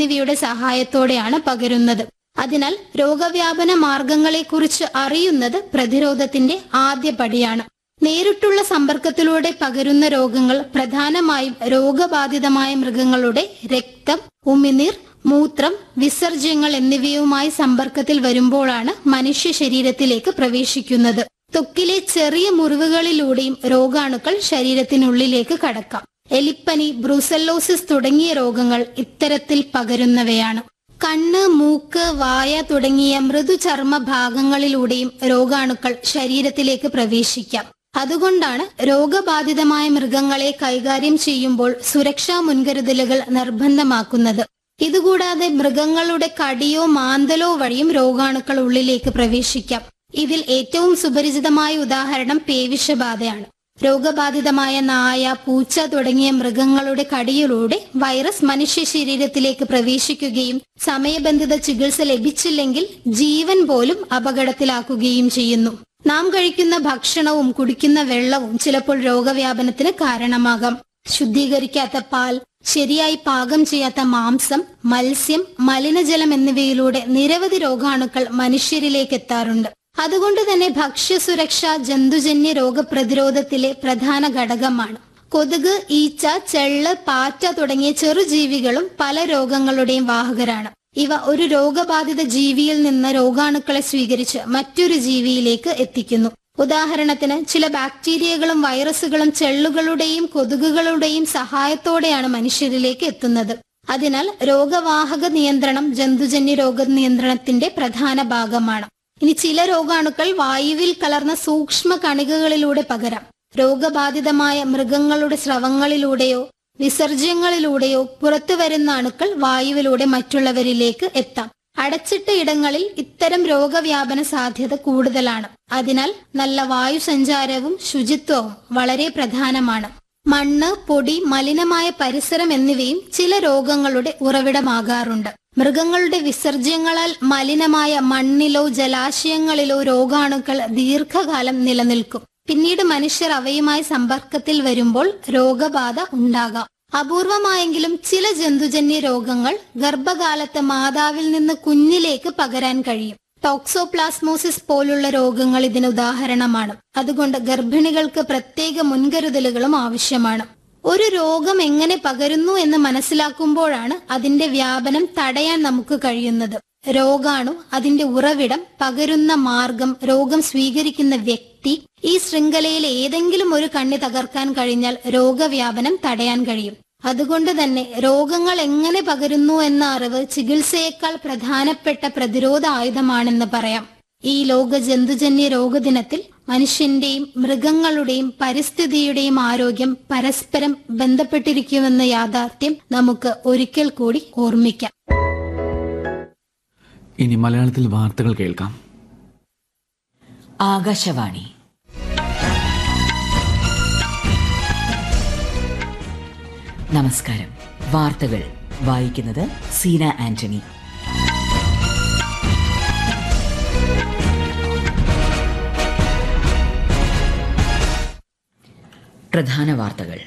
എന്നിവയുടെ സഹായത്തോടെയാണ് പകരുന്നത് അതിനാൽ രോഗവ്യാപന മാർഗങ്ങളെക്കുറിച്ച് അറിയുന്നത് പ്രതിരോധത്തിന്റെ ആദ്യ പടിയാണ് നേരിട്ടുള്ള സമ്പർക്കത്തിലൂടെ പകരുന്ന രോഗങ്ങൾ പ്രധാനമായും രോഗബാധിതമായ മൃഗങ്ങളുടെ രക്തം ഉമിനീർ മൂത്രം വിസർജ്യങ്ങൾ എന്നിവയുമായി സമ്പർക്കത്തിൽ വരുമ്പോഴാണ് മനുഷ്യ ശരീരത്തിലേക്ക് പ്രവേശിക്കുന്നത് ത്വക്കിലെ ചെറിയ മുറിവുകളിലൂടെയും രോഗാണുക്കൾ ശരീരത്തിനുള്ളിലേക്ക് കടക്കാം എലിപ്പനി ബ്രൂസല്ലോസിസ് തുടങ്ങിയ രോഗങ്ങൾ ഇത്തരത്തിൽ പകരുന്നവയാണ് കണ്ണ് മൂക്ക് വായ തുടങ്ങിയ മൃദുചർമ്മ ഭാഗങ്ങളിലൂടെയും രോഗാണുക്കൾ ശരീരത്തിലേക്ക് പ്രവേശിക്കാം അതുകൊണ്ടാണ് രോഗബാധിതമായ മൃഗങ്ങളെ കൈകാര്യം ചെയ്യുമ്പോൾ സുരക്ഷാ മുൻകരുതലുകൾ നിർബന്ധമാക്കുന്നത് ഇതുകൂടാതെ മൃഗങ്ങളുടെ കടിയോ മാന്തലോ വഴിയും രോഗാണുക്കൾ ഉള്ളിലേക്ക് പ്രവേശിക്കാം ഇതിൽ ഏറ്റവും സുപരിചിതമായ ഉദാഹരണം പേവിഷബാധയാണ് രോഗബാധിതമായ നായ പൂച്ച തുടങ്ങിയ മൃഗങ്ങളുടെ കടിയിലൂടെ വൈറസ് മനുഷ്യ ശരീരത്തിലേക്ക് പ്രവേശിക്കുകയും സമയബന്ധിത ചികിത്സ ലഭിച്ചില്ലെങ്കിൽ ജീവൻ പോലും അപകടത്തിലാക്കുകയും ചെയ്യുന്നു നാം കഴിക്കുന്ന ഭക്ഷണവും കുടിക്കുന്ന വെള്ളവും ചിലപ്പോൾ രോഗവ്യാപനത്തിന് കാരണമാകാം ശുദ്ധീകരിക്കാത്ത പാൽ ശരിയായി പാകം ചെയ്യാത്ത മാംസം മത്സ്യം മലിനജലം എന്നിവയിലൂടെ നിരവധി രോഗാണുക്കൾ മനുഷ്യരിലേക്ക് എത്താറുണ്ട് അതുകൊണ്ട് തന്നെ ഭക്ഷ്യസുരക്ഷ ജന്തുജന്യ രോഗപ്രതിരോധത്തിലെ പ്രധാന ഘടകമാണ് കൊതുക് ഈച്ച ചെള്ള് പാറ്റ തുടങ്ങിയ ചെറുജീവികളും പല രോഗങ്ങളുടെയും വാഹകരാണ് ഇവ ഒരു രോഗബാധിത ജീവിയിൽ നിന്ന് രോഗാണുക്കളെ സ്വീകരിച്ച് മറ്റൊരു ജീവിയിലേക്ക് എത്തിക്കുന്നു ഉദാഹരണത്തിന് ചില ബാക്ടീരിയകളും വൈറസുകളും ചെള്ളുകളുടെയും കൊതുകുകളുടെയും സഹായത്തോടെയാണ് മനുഷ്യരിലേക്ക് എത്തുന്നത് അതിനാൽ രോഗവാഹക നിയന്ത്രണം ജന്തുജന്യ രോഗ നിയന്ത്രണത്തിന്റെ പ്രധാന ഭാഗമാണ് ഇനി ചില രോഗാണുക്കൾ വായുവിൽ കലർന്ന സൂക്ഷ്മ കണികകളിലൂടെ പകരാം രോഗബാധിതമായ മൃഗങ്ങളുടെ സ്രവങ്ങളിലൂടെയോ വിസർജ്യങ്ങളിലൂടെയോ പുറത്തു വരുന്ന അണുക്കൾ വായുവിലൂടെ മറ്റുള്ളവരിലേക്ക് എത്താം അടച്ചിട്ട ഇടങ്ങളിൽ ഇത്തരം രോഗവ്യാപന സാധ്യത കൂടുതലാണ് അതിനാൽ നല്ല വായു സഞ്ചാരവും ശുചിത്വവും വളരെ പ്രധാനമാണ് മണ്ണ് പൊടി മലിനമായ പരിസരം എന്നിവയും ചില രോഗങ്ങളുടെ ഉറവിടമാകാറുണ്ട് മൃഗങ്ങളുടെ വിസർജ്യങ്ങളാൽ മലിനമായ മണ്ണിലോ ജലാശയങ്ങളിലോ രോഗാണുക്കൾ ദീർഘകാലം നിലനിൽക്കും പിന്നീട് മനുഷ്യർ അവയുമായി സമ്പർക്കത്തിൽ വരുമ്പോൾ രോഗബാധ ഉണ്ടാകാം അപൂർവമായെങ്കിലും ചില ജന്തുജന്യ രോഗങ്ങൾ ഗർഭകാലത്ത് മാതാവിൽ നിന്ന് കുഞ്ഞിലേക്ക് പകരാൻ കഴിയും ടോക്സോപ്ലാസ്മോസിസ് പോലുള്ള രോഗങ്ങൾ ഇതിന് ഉദാഹരണമാണ് അതുകൊണ്ട് ഗർഭിണികൾക്ക് പ്രത്യേക മുൻകരുതലുകളും ആവശ്യമാണ് ഒരു രോഗം എങ്ങനെ പകരുന്നു എന്ന് മനസ്സിലാക്കുമ്പോഴാണ് അതിന്റെ വ്യാപനം തടയാൻ നമുക്ക് കഴിയുന്നത് രോഗാണു അതിന്റെ ഉറവിടം പകരുന്ന മാർഗം രോഗം സ്വീകരിക്കുന്ന വ്യക്തി ഈ ശൃംഖലയിലെ ഏതെങ്കിലും ഒരു കണ്ണി തകർക്കാൻ കഴിഞ്ഞാൽ രോഗവ്യാപനം തടയാൻ കഴിയും അതുകൊണ്ട് തന്നെ രോഗങ്ങൾ എങ്ങനെ പകരുന്നു എന്ന അറിവ് ചികിത്സയേക്കാൾ പ്രധാനപ്പെട്ട പ്രതിരോധ ആയുധമാണെന്ന് പറയാം ഈ ലോക ജന്തുജന്യ രോഗദിനത്തിൽ മനുഷ്യന്റെയും മൃഗങ്ങളുടെയും പരിസ്ഥിതിയുടെയും ആരോഗ്യം പരസ്പരം ബന്ധപ്പെട്ടിരിക്കുമെന്ന യാഥാർത്ഥ്യം നമുക്ക് ഒരിക്കൽ കൂടി ഓർമ്മിക്കാം ഇനി മലയാളത്തിൽ വാർത്തകൾ കേൾക്കാം ആകാശവാണി നമസ്കാരം വാർത്തകൾ വായിക്കുന്നത് സീന ആന്റണി പ്രധാന വാർത്തകൾ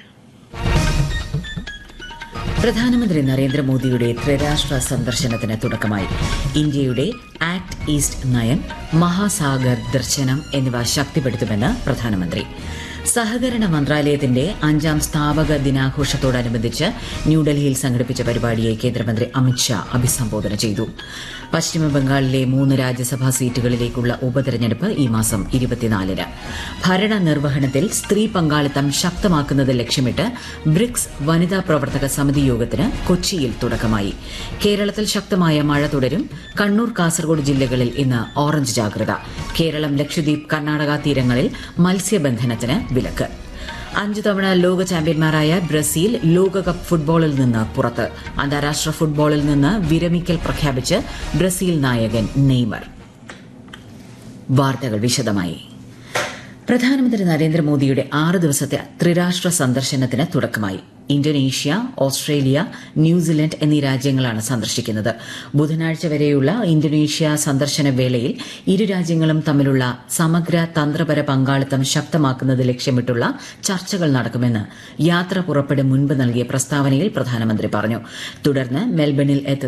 പ്രധാനമന്ത്രി നരേന്ദ്രമോദിയുടെ ത്രിരാഷ്ട്ര സന്ദർശനത്തിന് തുടക്കമായി ഇന്ത്യയുടെ ആക്ട് ഈസ്റ്റ് നയം മഹാസാഗർ ദർശനം എന്നിവ ശക്തിപ്പെടുത്തുമെന്ന് പ്രധാനമന്ത്രി സഹകരണ മന്ത്രാലയത്തിന്റെ അഞ്ചാം സ്ഥാപക ദിനാഘോഷത്തോടനുബന്ധിച്ച് ന്യൂഡൽഹിയിൽ സംഘടിപ്പിച്ച പരിപാടിയെ കേന്ദ്രമന്ത്രി അമിത്ഷാ അഭിസംബോധന ചെയ്തു പശ്ചിമബംഗാളിലെ മൂന്ന് രാജ്യസഭാ സീറ്റുകളിലേക്കുള്ള ഉപതെരഞ്ഞെടുപ്പ് ഈ മാസം ഇരുപത്തിനാലിന് ഭരണ നിർവഹണത്തിൽ സ്ത്രീ പങ്കാളിത്തം ശക്തമാക്കുന്നത് ലക്ഷ്യമിട്ട് ബ്രിക്സ് വനിതാ പ്രവർത്തക സമിതി യോഗത്തിന് കൊച്ചിയിൽ തുടക്കമായി കേരളത്തിൽ ശക്തമായ മഴ തുടരും കണ്ണൂർ കാസർഗോഡ് ജില്ലകളിൽ ഇന്ന് ഓറഞ്ച് ജാഗ്രത കേരളം ലക്ഷദ്വീപ് കർണാടക തീരങ്ങളിൽ മത്സ്യബന്ധനത്തിന് വിലക്ക് അഞ്ചു തവണ ലോക ചാമ്പ്യന്മാരായ ബ്രസീൽ ലോകകപ്പ് ഫുട്ബോളിൽ നിന്ന് പുറത്ത് അന്താരാഷ്ട്ര ഫുട്ബോളിൽ നിന്ന് വിരമിക്കൽ പ്രഖ്യാപിച്ച് ബ്രസീൽ നായകൻ നെയ്മർ വാർത്തകൾ വിശദമായി പ്രധാനമന്ത്രി നരേന്ദ്രമോദിയുടെ ആറ് ദിവസത്തെ ത്രിരാഷ്ട്ര സന്ദർശനത്തിന് തുടക്കമായി ഇന്തോനേഷ്യ ഓസ്ട്രേലിയ ന്യൂസിലൻഡ് എന്നീ രാജ്യങ്ങളാണ് സന്ദർശിക്കുന്നത് ബുധനാഴ്ച വരെയുള്ള ഇന്തോനേഷ്യ സന്ദർശന വേളയിൽ ഇരു രാജ്യങ്ങളും തമ്മിലുള്ള സമഗ്ര തന്ത്രപര പങ്കാളിത്തം ശക്തമാക്കുന്നത് ലക്ഷ്യമിട്ടുള്ള ചർച്ചകൾ നടക്കുമെന്ന് യാത്ര പുറപ്പെടും മുൻപ് നൽകിയ പ്രസ്താവനയിൽ പ്രധാനമന്ത്രി പറഞ്ഞു തുടർന്ന് മെൽബണിൽ എത്തുന്ന